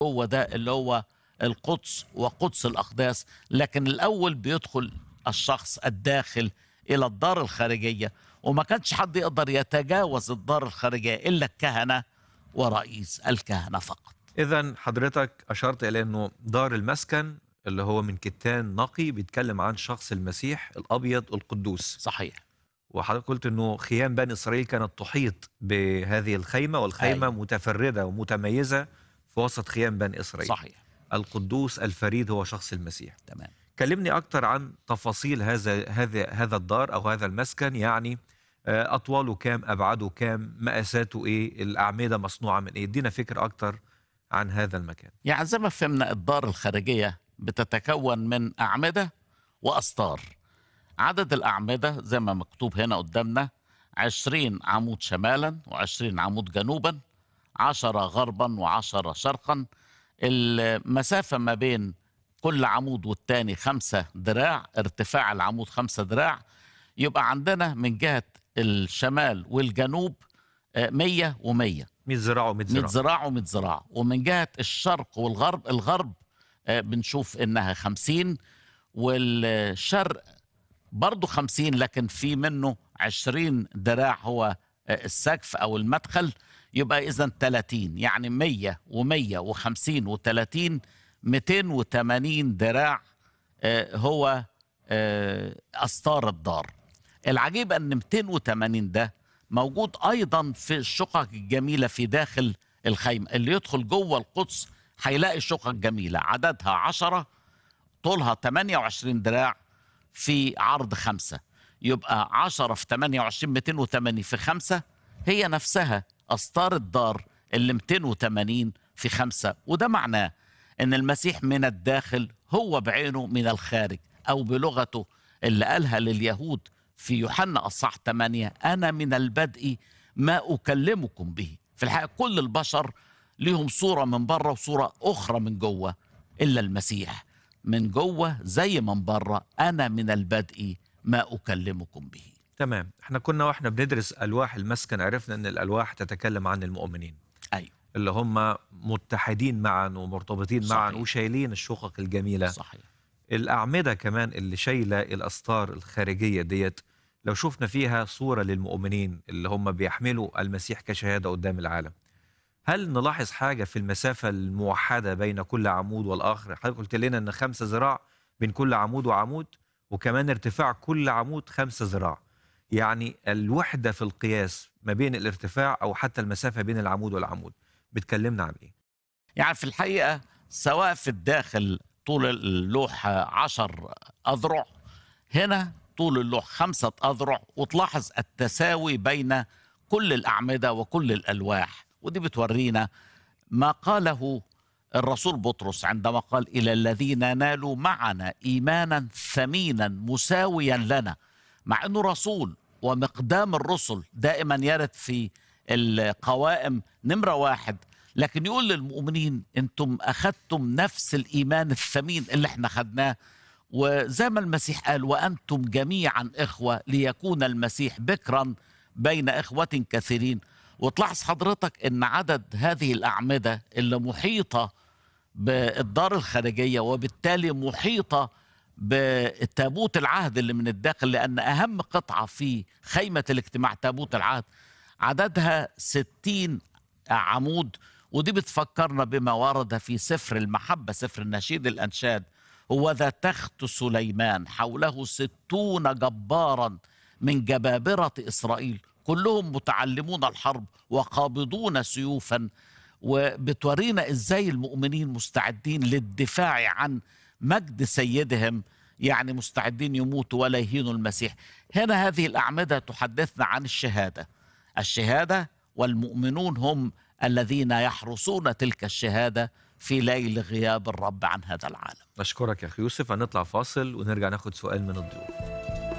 هو ده اللي هو القدس وقدس الأقداس لكن الأول بيدخل الشخص الداخل إلى الدار الخارجية وما كانش حد يقدر يتجاوز الدار الخارجية إلا الكهنة ورئيس الكهنة فقط اذا حضرتك اشرت الى انه دار المسكن اللي هو من كتان نقي بيتكلم عن شخص المسيح الابيض القدوس صحيح وحضرتك قلت انه خيام بني اسرائيل كانت تحيط بهذه الخيمه والخيمه أيوة. متفرده ومتميزه في وسط خيام بني اسرائيل صحيح القدوس الفريد هو شخص المسيح تمام كلمني اكثر عن تفاصيل هذا هذا هذا الدار او هذا المسكن يعني آه، اطواله كام ابعاده كام مقاساته ايه الاعمده مصنوعه من ايه ادينا فكره اكثر عن هذا المكان يعني زي ما فهمنا الدار الخارجية بتتكون من أعمدة وأسطار عدد الأعمدة زي ما مكتوب هنا قدامنا عشرين عمود شمالا وعشرين عمود جنوبا عشرة غربا وعشرة شرقا المسافة ما بين كل عمود والتاني خمسة دراع ارتفاع العمود خمسة دراع يبقى عندنا من جهة الشمال والجنوب آه، مية ومية 100 ذراع و100 100 ذراع ذراع و100 ذراع ومن جهة الشرق والغرب الغرب آه، بنشوف إنها 50 والشرق برضه 50 لكن في منه 20 ذراع هو آه، السقف أو المدخل يبقى إذا 30 يعني 100 و100 و50 و30 280 ذراع آه، هو آه، أسطار الدار العجيب أن 280 ده موجود أيضا في الشقق الجميلة في داخل الخيمة اللي يدخل جوه القدس هيلاقي شقق جميلة عددها عشرة طولها 28 دراع في عرض خمسة يبقى 10 في 28 280 في خمسة هي نفسها أسطار الدار اللي 280 في خمسة وده معناه أن المسيح من الداخل هو بعينه من الخارج أو بلغته اللي قالها لليهود في يوحنا أصح 8 أنا من البدء ما أكلمكم به في الحقيقة كل البشر ليهم صورة من بره وصورة أخرى من جوه إلا المسيح من جوه زي من بره أنا من البدء ما أكلمكم به تمام احنا كنا واحنا بندرس الواح المسكن عرفنا ان الالواح تتكلم عن المؤمنين أيوة اللي هم متحدين معا ومرتبطين معا صحيح. وشايلين الشقق الجميله صحيح الأعمدة كمان اللي شايلة الأسطار الخارجية ديت لو شفنا فيها صورة للمؤمنين اللي هم بيحملوا المسيح كشهادة قدام العالم هل نلاحظ حاجة في المسافة الموحدة بين كل عمود والآخر حضرتك قلت لنا أن خمسة ذراع بين كل عمود وعمود وكمان ارتفاع كل عمود خمسة ذراع يعني الوحدة في القياس ما بين الارتفاع أو حتى المسافة بين العمود والعمود بتكلمنا عن إيه؟ يعني في الحقيقة سواء في الداخل طول اللوح عشر أذرع هنا طول اللوح خمسة أذرع وتلاحظ التساوي بين كل الأعمدة وكل الألواح ودي بتورينا ما قاله الرسول بطرس عندما قال إلى الذين نالوا معنا إيمانا ثمينا مساويا لنا مع أنه رسول ومقدام الرسل دائما يرد في القوائم نمرة واحد لكن يقول للمؤمنين انتم اخذتم نفس الايمان الثمين اللي احنا خدناه وزي ما المسيح قال وانتم جميعا اخوه ليكون المسيح بكرا بين اخوه كثيرين وتلاحظ حضرتك ان عدد هذه الاعمده اللي محيطه بالدار الخارجيه وبالتالي محيطه بتابوت العهد اللي من الداخل لان اهم قطعه في خيمه الاجتماع تابوت العهد عددها ستين عمود ودي بتفكرنا بما ورد في سفر المحبة سفر النشيد الأنشاد هو ذا تخت سليمان حوله ستون جبارا من جبابرة إسرائيل كلهم متعلمون الحرب وقابضون سيوفا وبتورينا ازاي المؤمنين مستعدين للدفاع عن مجد سيدهم يعني مستعدين يموتوا ولا يهينوا المسيح هنا هذه الأعمدة تحدثنا عن الشهادة الشهادة والمؤمنون هم الذين يحرسون تلك الشهادة في ليل غياب الرب عن هذا العالم نشكرك يا أخي يوسف هنطلع فاصل ونرجع ناخد سؤال من الضيوف